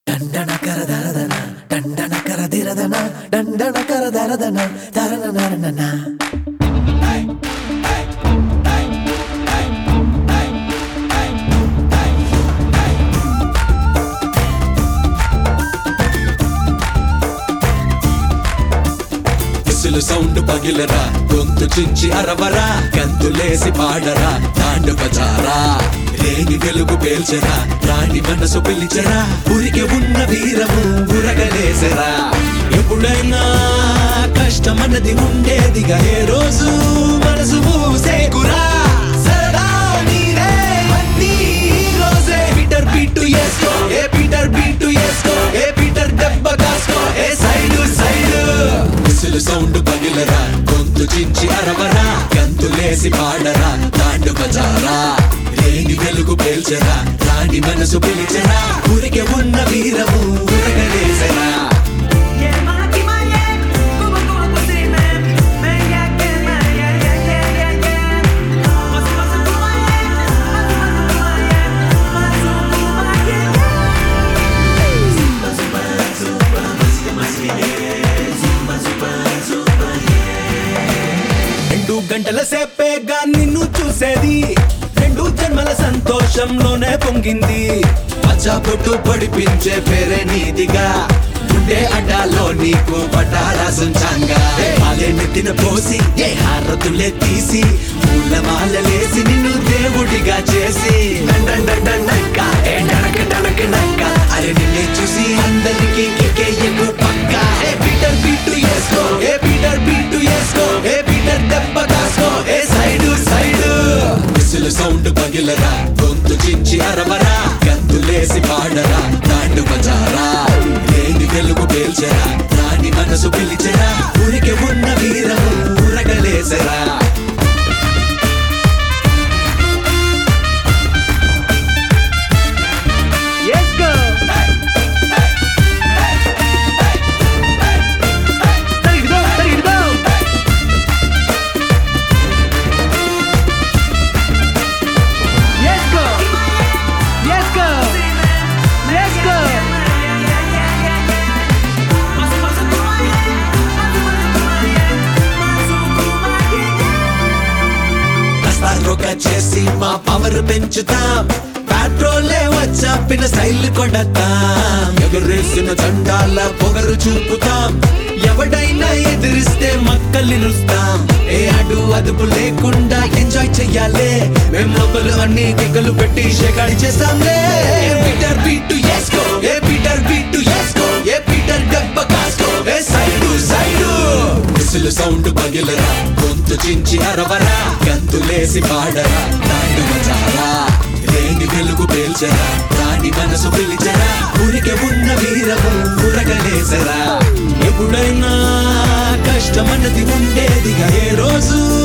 డండన కర దరదన డండన కర దిరదన డండన కర దరదన దరన నరనన విసులు సౌండ్ పగిలరా గొంతు చించి అరవరా గంతులేసి పాడరా తాండు బజారా రేగి వెలుగు పేల్చరా రాణి మనసు పిలిచరా ఉరికి ఉన్న వీరము ఉరగలేసరా ఎప్పుడైనా కష్టమన్నది ఉండేదిగా ఏ రోజు మనసు మూసేకురా సరదా నీదే అన్నీ ఈ రోజే పీటర్ బీటు వేసుకో ఏ పీటర్ బీటు వేసుకో ఏ పీటర్ దెబ్బ కాసుకో ఏ సైడు సైడు విసులు సౌండ్ పగిలరా గొంతు చించి అరవరా గంతులేసి పాడరా తాండు బజారా రేగి వెలుగు పేల్చరా రాణి మనసు పిలిచరా ఊరికే ఉన్న వీరము ఉరగలేసరా Yeah, maki maye, como como cocine, me ya que me ya ya ya ya ya. Masu masu kumaye, masu masu kumaye, masu kumaye. రెండు గంటల సేపేగా నిన్ను చూసేది రెండు జన్మల సంతోషంలోనే పొంగింది పచ్చబొట్టు పడిపించే పేరే నీదిగా ఉండే అడ్డాలో నీకు పటారా సుంచంగా అదే నెత్తిన పోసి ఏ హారతులే తీసి పూల మాలలేసి నిన్ను దేవుడిగా చేసి డండండండండక్క, ఏ డనక డనక నక్క. అరే నిన్నే చూసి అందరికీ కిక్కేయకు పక్క ఏ పీటర్ బీటు వేసుకో ఏ పీటర్ బీటు వేసుకో ఏ పీటర్ దెబ్బ కాసుకో ఏ సైడు సైడు విసులు సౌండ్ పగిలరా గొంతు చించి అరవరా గంతులేసి పాడరా తాండు బజారా లేని వెలుగు పేల్చరా రాణి మనసు పిలిచరా ఊరికే ఉన్న వీరము ఊరగలేసరా Let's go. Ready to go, ready to go. Let's go. Let's go. Let's go. రొక్క చేసి మా పవర్ పెంచుతాం పెట్రోలే వచ్చాపిన స్టైల్ కొడతాం ఎగురేసిన జెండాల పొగరు చూపుతాం ఎవడైనా ఎదిరిస్తే మక్కల్ని నిలుస్తాం ఏ అడు అదుపు లేకుండా ఎంజాయ్ చెయ్యాలే మేము లోపలు అన్ని కిక్కలు పెట్టి షేకాడి చేస్తాంలే ఏ పీటర్ బీటు వేసుకో ఏ పీటర్ బీటు వేసుకో ఏ పీటర్ దెబ్బ కాసుకో ఏ సైడు సైడు విసులు సౌండ్ పగిలరా గొంతు చించి అరవరా గంతులేసి పాడరా తాండు బజారా రేగి వెలుగు పేల్చరా రాణి మనసు పిలిచరా ఊరికే ఉన్న వీరము ఉరగలేసరా ఎప్పుడైనా కష్టమన్నది ఉండేదిగా ఏ రోజు